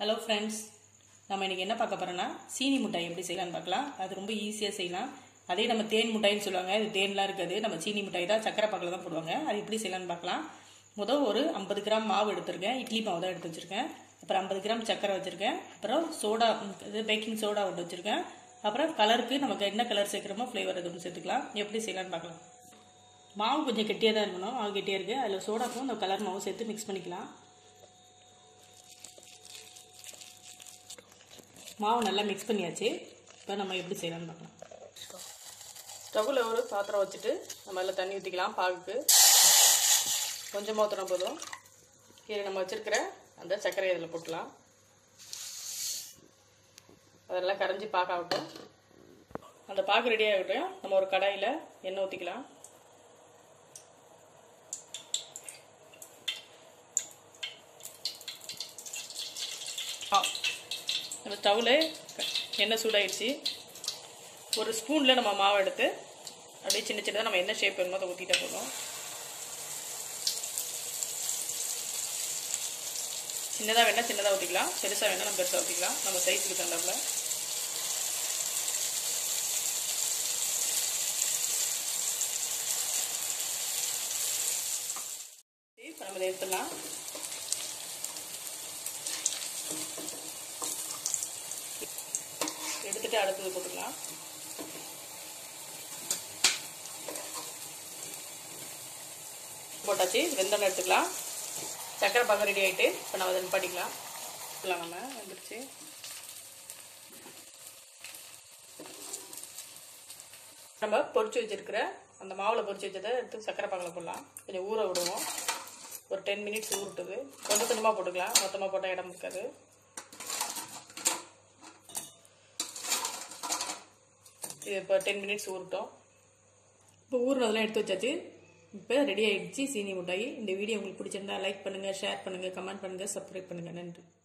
hello friends நம்ம இன்னைக்கு என்ன பார்க்க போறோம்னா சீனி மிட்டாய் எப்படி செய்யலாம்னு பார்க்கலாம் அது ரொம்ப ஈஸியாக செய்யலாம் அதே நம்ம தேன் மிட்டாய்னு சொல்லுவாங்க இது தேன்லாம் இருக்காது நம்ம சீனி மிட்டாய் தான் சக்கரை பாக்கில் தான் போடுவாங்க அது எப்படி செய்யலாம்னு பார்க்கலாம் முதல் ஒரு ஐம்பது கிராம் மாவு எடுத்திருக்கேன் இட்லி மாவு தான் எடுத்து வச்சிருக்கேன் அப்புறம் ஐம்பது கிராம் சக்கரை வச்சிருக்கேன் அப்புறம் சோடா இது பேக்கிங் சோடா ஒன்று வச்சிருக்கேன் அப்புறம் கலருக்கு நமக்கு என்ன கலர் சேர்க்குறோமோ ஃப்ளேவர் எதுவும் சேர்த்துக்கலாம் எப்படி செய்யலாம்னு பார்க்கலாம் மாவு கொஞ்சம் கெட்டியாக தான் இருக்கணும் மாவு கெட்டியாக இருக்குது அதில் சோடாக்கும் அந்த கலர் மாவு சேர்த்து மிக்ஸ் பண்ணிக்கலாம் மாவு நல்லா மிக்ஸ் பண்ணியாச்சு இப்போ நம்ம எப்படி செய்யலாம்னு பார்க்கலாம் ஸ்டவ்வில் ஒரு பாத்திரம் வச்சுட்டு நம்ம அதில் தண்ணி ஊற்றிக்கலாம் பாகுக்கு கொஞ்சமாக ஊற்றினா போதும் கீழே நம்ம வச்சுருக்கிற அந்த சர்க்கரை இதில் போட்டுக்கலாம் அதெல்லாம் கரைஞ்சி பாக்காகட்டும் அந்த பாக்கு ரெடி ஆகட்டும் நம்ம ஒரு கடாயில் எண்ணெய் ஊற்றிக்கலாம் ஆ நம்ம ஸ்டவ்வில் எண்ணெய் சூடாயிடுச்சு ஒரு ஸ்பூனில் நம்ம மாவு எடுத்து அப்படியே சின்ன சின்னதாக நம்ம என்ன ஷேப் வேணுமோ அதை ஊற்றிட்டா போதும் சின்னதாக வேணால் சின்னதாக ஊற்றிக்கலாம் பெருசாக வேணால் நம்ம பெருசாக ஊற்றிக்கலாம் நம்ம சைஸுக்கு தகுந்தாப்புல இப்போ நம்ம இதை எடுத்துடலாம் எடுத்துட்டு அடுத்தது போட்டுக்கலாம் போட்டாச்சு வெந்தம் எடுத்துக்கலாம் சக்கரை பாக்கம் ரெடி ஆகிட்டு இப்போ நம்ம அதை படிக்கலாம் இல்லை நம்ம வந்துருச்சு நம்ம பொரிச்சு வச்சிருக்கிற அந்த மாவில் பொரிச்சு வச்சதை எடுத்து சக்கரை பாக்கில் போடலாம் கொஞ்சம் ஊற விடுவோம் ஒரு டென் மினிட்ஸ் ஊறுட்டுது கொஞ்சம் கொஞ்சமாக போட்டுக்கலாம் மொத்தமாக போட்டால் இடம் இருக்காது இது இப்போ டென் மினிட்ஸ் ஊறட்டும் இப்போ ஊறுனதெல்லாம் எடுத்து வச்சாச்சு இப்போ ரெடி ஆயிடுச்சு சீனி மிட்டாய் இந்த வீடியோ உங்களுக்கு பிடிச்சிருந்தா லைக் பண்ணுங்கள் ஷேர் பண்ணுங்கள் கமெண்ட் பண்ணுங்கள் சப்ஸ்கிரைப் பண்ணுங்கள் நன்றி